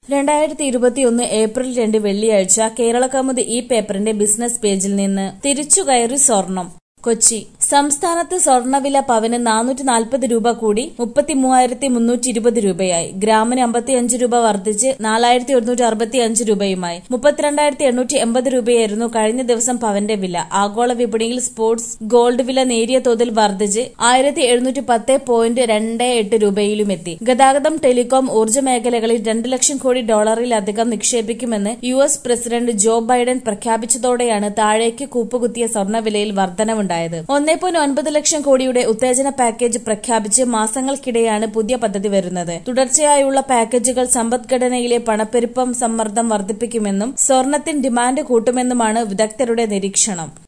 രണ്ടായിരത്തി ഇരുപത്തിയൊന്ന് ഏപ്രിൽ രണ്ട് വെള്ളിയാഴ്ച കേരളകൗമുദി ഈ പേപ്പറിന്റെ ബിസിനസ് പേജിൽ നിന്ന് തിരിച്ചുകയറി സ്വർണം കൊച്ചി സംസ്ഥാനത്ത് സ്വർണ്ണവില പവന് നാനൂറ്റി നാൽപ്പത് രൂപ കൂടി മുപ്പത്തി മൂവായിരത്തി മുന്നൂറ്റി ഇരുപത് രൂപയായി ഗ്രാമിന് അമ്പത്തിയഞ്ച് രൂപ വർദ്ധിച്ച് നാലായിരത്തി ഒരുന്നൂറ്റി അറുപത്തി അഞ്ച് രൂപയുമായി മുപ്പത്തിരണ്ടായിരത്തി എണ്ണൂറ്റി എൺപത് രൂപയായിരുന്നു കഴിഞ്ഞ ദിവസം പവന്റെ വില ആഗോള വിപണിയിൽ സ്പോർട്സ് ഗോൾഡ് വില നേരിയ തോതിൽ വർദ്ധിച്ച് ആയിരത്തി എഴുന്നൂറ്റി പത്ത് പോയിന്റ് രണ്ട് എട്ട് രൂപയിലുമെത്തി ഗതാഗതം ടെലികോം ഊർജ്ജ മേഖലകളിൽ രണ്ട് ലക്ഷം കോടി ഡോളറിലധികം നിക്ഷേപിക്കുമെന്ന് U S president Joe Biden പ്രഖ്യാപിച്ചതോടെയാണ് താഴേക്ക് കൂപ്പുകുത്തിയ സ്വർണ്ണവിലയിൽ വർധനവുണ്ടായത് ഒന്നേ പോയിന്റ് ഒൻപത് ലക്ഷം കോടിയുടെ ഉത്തേജന പാക്കേജ് പ്രഖ്യാപിച്ച് മാസങ്ങൾക്കിടെയാണ് പുതിയ പദ്ധതി വരുന്നത് തുടർച്ചയായുള്ള പാക്കേജുകൾ സമ്പദ്ഘടനയിലെ പണപ്പെരുപ്പം സമ്മർദ്ദം വർദ്ധിപ്പിക്കുമെന്നും സ്വർണത്തിന് ഡിമാൻഡ് കൂട്ടുമെന്നുമാണ് വിദഗ്ധരുടെ നിരീക്ഷണം